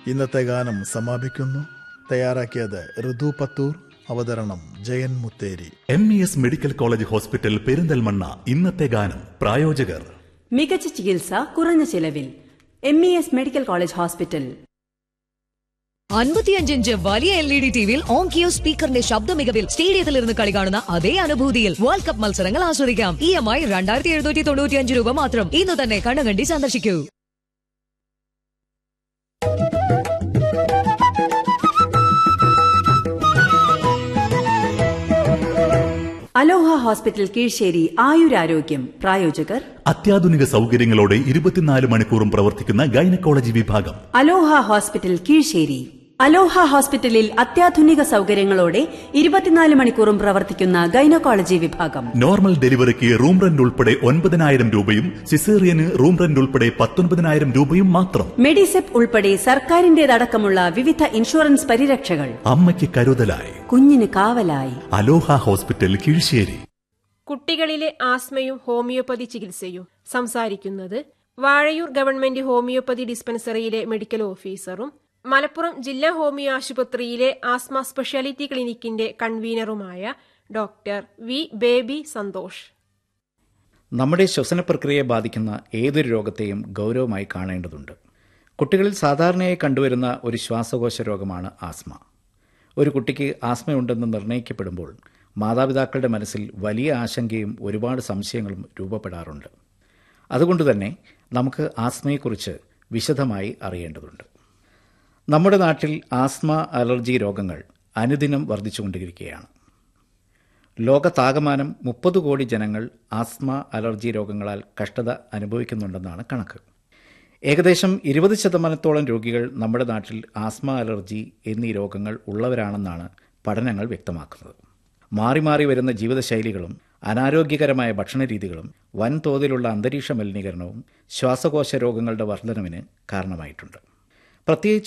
ഇന്നത്തെ ഗാനം സമാപിക്കുന്നു തയ്യാറാക്കിയത് ഋതു പത്തൂർ അവതരണം Jayan Mutheri M E S medical college hospital Perinthalmanna ഇന്നത്തെ ഗാനം പ്രായോജകർ മികച്ച ചികിത്സ കുറഞ്ഞ ചിലവിൽ M E S medical college hospital അൻപത്തിയഞ്ചിഞ്ച് വലിയ എൽ ഇ ഡി ടിവിയിൽ ഓൺ കിയോ സ്പീക്കറിന്റെ ശബ്ദ മികവിൽ സ്റ്റേഡിയത്തിൽ ഇരുന്ന് കളി കാണുന്ന അതേ അനുഭൂതിയിൽ വേൾഡ് കപ്പ് മത്സരങ്ങൾ ആസ്വദിക്കാം ഇ എം ഐ രണ്ടായിരത്തി എഴുന്നൂറ്റി തൊണ്ണൂറ്റിയഞ്ച് രൂപ മാത്രം ഇന്ന് തന്നെ കണ്ണുകണ്ടി സന്ദർശിക്കൂ അലോഹ ഹോസ്പിറ്റൽ കീഴ്ശ്ശേരി ആയുരാരോഗ്യം പ്രായോജകർ അത്യാധുനിക സൗകര്യങ്ങളോടെ ഇരുപത്തിനാല് മണിക്കൂറും പ്രവർത്തിക്കുന്ന ഗൈനക്കോളജി വിഭാഗം അലോഹ ഹോസ്പിറ്റൽ കീഴ്ശ്ശേരി അലോഹ ഹോസ്പിറ്റലിൽ അത്യാധുനിക സൗകര്യങ്ങളോടെ ഇരുപത്തിനാല് മണിക്കൂറും പ്രവർത്തിക്കുന്ന ഗൈനക്കോളജി വിഭാഗം നോർമൽ ഡെലിവറിക്ക് റൂം റെന്റ് ഉൾപ്പെടെ ഒൻപതിനായിരം രൂപയും സിസേറിയന് റൂം റെന്റ് ഉൾപ്പെടെ പത്തൊൻപതിനായിരം രൂപയും മാത്രം മെഡിസെപ്പ് ഉൾപ്പെടെ സർക്കാരിന്റേതടക്കമുള്ള വിവിധ ഇൻഷുറൻസ് പരിരക്ഷകൾ അമ്മയ്ക്ക് കരുതലായി കുഞ്ഞിന് കാവലായി അലോഹ ഹോസ്പിറ്റൽ കീഴ്ശ്ശേരി കുട്ടികളിലെ ആസ്മയും ഹോമിയോപ്പതി ചികിത്സയും സംസാരിക്കുന്നത് വാഴയൂർ ഗവൺമെന്റ് ഹോമിയോപ്പതി ഡിസ്പെൻസറിയിലെ മെഡിക്കൽ ഓഫീസറും മലപ്പുറം ജില്ലാ ഹോമിയോ ആശുപത്രിയിലെ ആസ്മ സ്പെഷ്യാലിറ്റി ക്ലിനിക്കിന്റെ കൺവീനറുമായ ഡോക്ടർ വി ബേബി സന്തോഷ് നമ്മുടെ ശ്വസന പ്രക്രിയയെ ബാധിക്കുന്ന ഏതൊരു രോഗത്തെയും ഗൗരവമായി കാണേണ്ടതുണ്ട് കുട്ടികളിൽ സാധാരണയായി കണ്ടുവരുന്ന ഒരു ശ്വാസകോശ രോഗമാണ് ആസ്മ ഒരു കുട്ടിക്ക് ആസ്മയുണ്ടെന്ന് നിർണ്ണയിക്കപ്പെടുമ്പോൾ മാതാപിതാക്കളുടെ മനസ്സിൽ വലിയ ആശങ്കയും ഒരുപാട് സംശയങ്ങളും രൂപപ്പെടാറുണ്ട് അതുകൊണ്ട് തന്നെ നമുക്ക് ആസ്മയെക്കുറിച്ച് വിശദമായി അറിയേണ്ടതുണ്ട് നമ്മുടെ നാട്ടിൽ ആസ്മ അലർജി രോഗങ്ങൾ അനുദിനം വർദ്ധിച്ചുകൊണ്ടിരിക്കുകയാണ് ലോകത്താകമാനം മുപ്പത് കോടി ജനങ്ങൾ ആസ്മ അലർജി രോഗങ്ങളാൽ കഷ്ടത അനുഭവിക്കുന്നുണ്ടെന്നാണ് കണക്ക് ഏകദേശം ഇരുപത് ശതമാനത്തോളം രോഗികൾ നമ്മുടെ നാട്ടിൽ ആസ്മ അലർജി എന്നീ രോഗങ്ങൾ ഉള്ളവരാണെന്നാണ് പഠനങ്ങൾ വ്യക്തമാക്കുന്നത് മാറി മാറി വരുന്ന ജീവിതശൈലികളും അനാരോഗ്യകരമായ ഭക്ഷണരീതികളും വൻതോതിലുള്ള അന്തരീക്ഷ മലിനീകരണവും ശ്വാസകോശ രോഗങ്ങളുടെ വർധനവിന് കാരണമായിട്ടുണ്ട് പ്രത്യേകിച്ച്